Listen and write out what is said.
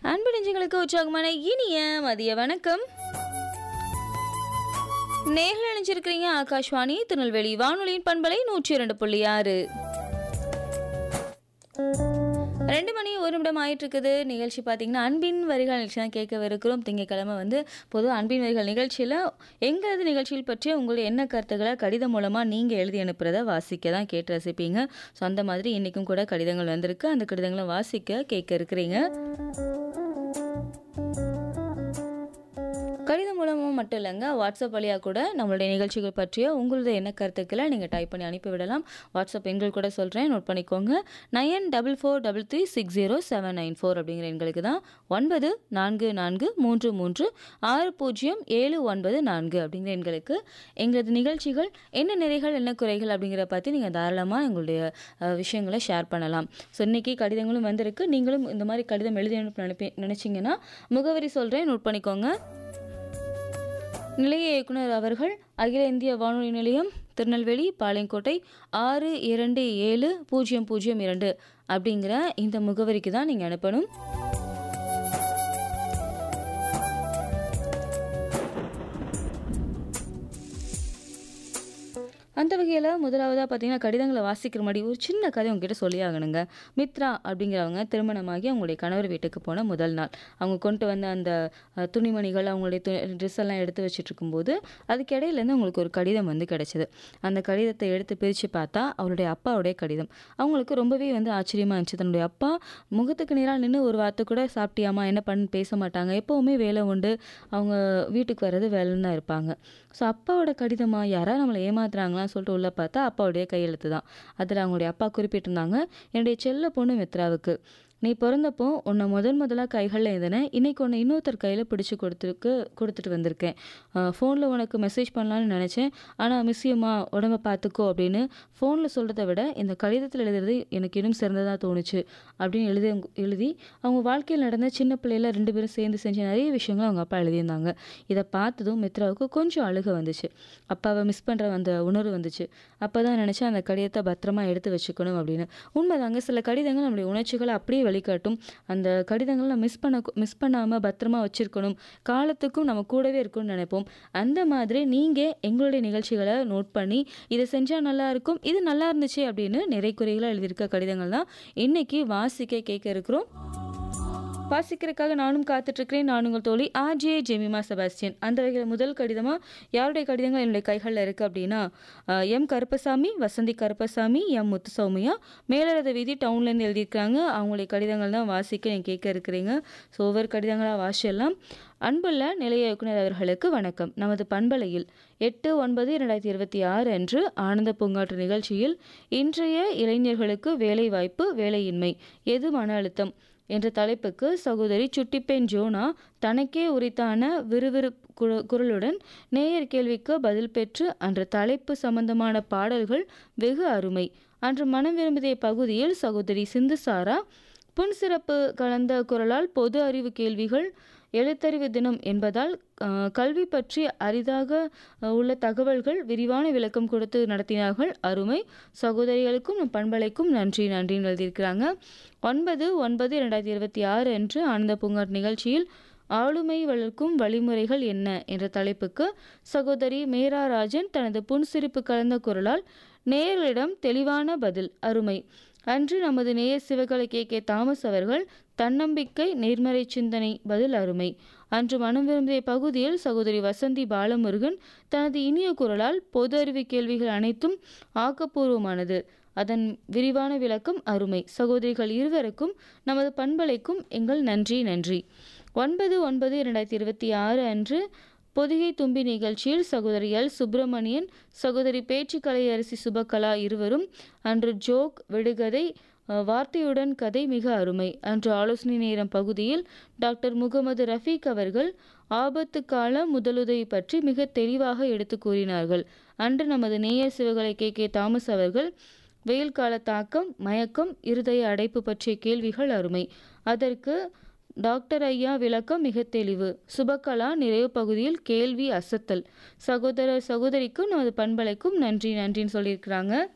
அன்பு நெஞ்சங்களுக்கு உற்சாகமான இனிய மதிய வணக்கம் நேரில் நினைச்சிருக்கிறீங்க ஆகாஷ்வாணி திருநெல்வேலி வானொலியின் பண்பலை நூற்றி இரண்டு புள்ளி ஆறு ரெண்டு மணி ஒரு நிமிடம் ஆயிட்டு இருக்குது நிகழ்ச்சி பார்த்தீங்கன்னா அன்பின் வரிகள் நிகழ்ச்சி தான் கேட்கவிருக்கிறோம் திங்கக்கிழமை வந்து பொதுவாக அன்பின் வரிகள் நிகழ்ச்சியில் எங்களது நிகழ்ச்சியில் பற்றிய உங்களுடைய என்ன கருத்துக்களை கடிதம் மூலமாக நீங்கள் எழுதி அனுப்புகிறத வாசிக்க தான் கேட்டு ரசிப்பீங்க ஸோ அந்த மாதிரி இன்றைக்கும் கூட கடிதங்கள் வந்திருக்கு அந்த கடிதங்களை வாசிக்க கேட்க இருக்கிறீங்க கடிதம் மூலமாக மட்டும் இல்லைங்க வாட்ஸ்அப் வழியாக கூட நம்மளுடைய நிகழ்ச்சிகள் பற்றிய உங்களது என்ன கருத்துக்களை நீங்கள் டைப் பண்ணி அனுப்பிவிடலாம் வாட்ஸ்அப் எண்கள் கூட சொல்கிறேன் நோட் பண்ணிக்கோங்க nine double four double three six zero seven nine four அப்படிங்கிற எண்களுக்கு தான் ஒன்பது நான்கு நான்கு மூன்று மூன்று ஆறு பூஜ்ஜியம் ஏழு ஒன்பது நான்கு அப்படிங்கிற எண்களுக்கு எங்களது நிகழ்ச்சிகள் என்ன நிறைகள் என்ன குறைகள் அப்படிங்கிற பற்றி நீங்கள் தாராளமாக எங்களுடைய அஹ், விஷயங்களை ஷேர் பண்ணலாம் ஸோ இன்றைக்கி கடிதங்களும் வந்திருக்கு நீங்களும் இந்த மாதிரி கடிதம் எழுதி அனுப்ப நினைப்பி நினச்சிங்கன்னா முகவரி சொல்கிறேன் நோட் பண்ணிக்கோங்க நிலைய இயக்குனர் அவர்கள் அகில இந்திய வானொலி நிலையம் திருநெல்வேலி பாளையங்கோட்டை ஆறு இரண்டு ஏழு பூஜ்ஜியம் பூஜ்ஜியம் இரண்டு அப்படிங்கிற இந்த முகவரிக்கு தான் நீங்கள் அனுப்பணும் அந்த வகையில் முதலாவதாக பார்த்தீங்கன்னா கடிதங்களை வாசிக்கிற மாதிரி ஒரு சின்ன கதை உங்ககிட்ட சொல்லி ஆகணுங்க மித்ரா அப்படிங்கிறவங்க திருமணமாகி அவங்களுடைய கணவர் வீட்டுக்கு போன முதல் நாள் அவங்க கொண்டு வந்த அந்த அஹ், துணிமணிகள் அவங்களுடைய து ட்ரெஸ் எல்லாம் எடுத்து வச்சுட்டு இருக்கும்போது அதுக்கு இடையிலேருந்து அவங்களுக்கு ஒரு கடிதம் வந்து கிடைச்சது அந்த கடிதத்தை எடுத்து பிரித்து பார்த்தா அவருடைய அப்பாவுடைய கடிதம் அவங்களுக்கு ரொம்பவே வந்து ஆச்சரியமாக இருந்துச்சு தன்னுடைய அப்பா முகத்துக்கு நேராக நின்று ஒரு வார்த்தை கூட சாப்பிட்டியாமா என்ன பண்ணு பேச மாட்டாங்க எப்போவுமே வேலை உண்டு அவங்க வீட்டுக்கு வர்றது வேலைன்னு தான் இருப்பாங்க ஸோ அப்பாவோட கடிதமா யாராவது நம்மளை ஏமாத்துறாங்களான்னு சொல்லிட்டு உள்ளே பார்த்தா அப்பாவுடைய கையெழுத்து தான் அதில் அவங்களுடைய அப்பா குறிப்பிட்டிருந்தாங்க என்னுடைய செல்ல பொண்ணு மித்ராவுக்கு நீ பிறந்தப்போ உன்னை முதல் முதலாக கைகளில் எழுதினேன் இன்னைக்கு உன்னை இன்னொருத்தர் கையில் பிடிச்சி கொடுத்துருக்கு கொடுத்துட்டு வந்திருக்கேன் ஃபோனில் உனக்கு மெசேஜ் பண்ணலான்னு நினச்சேன் ஆனால் மிஸ்யம்மா உடம்ப பார்த்துக்கோ அப்படின்னு ஃபோனில் சொல்கிறத விட இந்த கடிதத்தில் எழுதுறது எனக்கு இன்னும் சிறந்ததாக தோணுச்சு அப்படின்னு எழுதி எழுதி அவங்க வாழ்க்கையில் நடந்த சின்ன பிள்ளையில ரெண்டு பேரும் சேர்ந்து செஞ்ச நிறைய விஷயங்கள் அவங்க அப்பா எழுதியிருந்தாங்க இதை பார்த்ததும் மித்ராவுக்கு கொஞ்சம் அழுக வந்துச்சு அப்பாவை மிஸ் பண்ணுற அந்த உணர்வு வந்துச்சு அப்போ தான் நினச்சேன் அந்த கடிதத்தை பத்திரமா எடுத்து வச்சுக்கணும் அப்படின்னு உண்மைதாங்க சில கடிதங்கள் நம்மளுடைய உணர்ச்சிகளை அப்படியே வெளிக்காட்டும் அந்த கடிதங்களை நம்ம மிஸ் பண்ண மிஸ் பண்ணாமல் பத்திரமா வச்சிருக்கணும் காலத்துக்கும் நம்ம கூடவே இருக்கணும்னு நினைப்போம் அந்த மாதிரி நீங்கள் எங்களுடைய நிகழ்ச்சிகளை நோட் பண்ணி இதை செஞ்சால் நல்லா இருக்கும் இது நல்லா இருந்துச்சு அப்படின்னு நிறை குறைகளாக எழுதியிருக்க கடிதங்கள் தான் இன்னைக்கு வாசிக்க கேட்க இருக்கிறோம் வாசிக்கிறதுக்காக நானும் காத்துட்ருக்கிறேன் நான் உங்கள் தோழி ஆர்ஜே ஜெமிமா செபாஸ்டியன் அந்த வகையில் முதல் கடிதமாக யாருடைய கடிதங்கள் என்னுடைய கைகளில் இருக்குது அப்படின்னா அஹ், எம் கருப்பசாமி வசந்தி கருப்பசாமி எம் முத்துசௌமியா மேலரத வீதி டவுன்லேருந்து எழுதியிருக்காங்க அவங்களுடைய கடிதங்கள் தான் வாசிக்க நீங்கள் கேட்க இருக்கிறீங்க ஸோ ஒவ்வொரு கடிதங்களாக வாசிடலாம் அன்புள்ள நிலைய இயக்குனர் அவர்களுக்கு வணக்கம் நமது பண்பலையில் எட்டு ஒன்பது இரண்டாயிரத்தி இருபத்தி ஆறு அன்று ஆனந்த பூங்காற்று நிகழ்ச்சியில் இன்றைய இளைஞர்களுக்கு வேலைவாய்ப்பு வேலையின்மை எது மன அழுத்தம் என்ற தலைப்புக்கு சகோதரி சுட்டிப்பெண் ஜோனா தனக்கே உரித்தான விறுவிறு குர- குரலுடன் நேயர் கேள்விக்கு பதில் பெற்று அன்று தலைப்பு சம்பந்தமான பாடல்கள் வெகு அருமை அன்று மனம் விரும்பிய பகுதியில் சகோதரி சிந்துசாரா புன்சிறப்பு கலந்த குரலால் பொது அறிவு கேள்விகள் எழுத்தறிவு தினம் என்பதால் அஹ், கல்வி பற்றி அரிதாக அஹ், உள்ள தகவல்கள் விரிவான விளக்கம் கொடுத்து நடத்தினார்கள் அருமை சகோதரிகளுக்கும் நம் பண்பலைக்கும் நன்றி நன்றின்னு எழுதியிருக்கிறாங்க ஒன்பது ஒன்பது இரண்டாயிரத்தி இருபத்தி ஆறு அன்று ஆனந்த பூங்காட் நிகழ்ச்சியில் ஆளுமை வளர்க்கும் வழிமுறைகள் என்ன என்ற தலைப்புக்கு சகோதரி மீரா ராஜன் தனது புன்சிரிப்பு கலந்த குரலால் நேயர்களிடம் தெளிவான பதில் அருமை அன்று நமது நேயர் சிவகலை கே கே தாமஸ் அவர்கள் தன்னம்பிக்கை நேர்மறை சிந்தனை பதில் அருமை அன்று மனம் விரும்பிய பகுதியில் சகோதரி வசந்தி பாலமுருகன் தனது இனிய குரலால் பொது அறிவு கேள்விகள் அனைத்தும் ஆக்கப்பூர்வமானது அதன் விரிவான விளக்கம் அருமை சகோதரிகள் இருவருக்கும் நமது பண்பலைக்கும் எங்கள் நன்றி நன்றி ஒன்பது ஒன்பது இரண்டாயிரத்தி இருபத்தி ஆறு அன்று பொதிகை தும்பி நிகழ்ச்சியில் சகோதரி எல் சுப்பிரமணியன் சகோதரி பேச்சு கலையரசி சுபகலா இருவரும் அன்று ஜோக் விடுகதை அஹ், வார்த்தையுடன் கதை மிக அருமை அன்று ஆலோசனை நேரம் பகுதியில் டாக்டர் முகமது ரஃபீக் அவர்கள் ஆபத்து கால முதலுதவி பற்றி மிக தெளிவாக எடுத்து கூறினார்கள் அன்று நமது நேயர் சிவகலை கே கே தாமஸ் அவர்கள் வெயில் கால தாக்கம் மயக்கம் இருதய அடைப்பு பற்றிய கேள்விகள் அருமை அதற்கு டாக்டர் ஐயா விளக்கம் மிக தெளிவு சுபகலா நிறைவு பகுதியில் கேள்வி அசத்தல் சகோதர சகோதரிக்கும் நமது பண்பலைக்கும் நன்றி நன்றின்னு சொல்லியிருக்கிறாங்க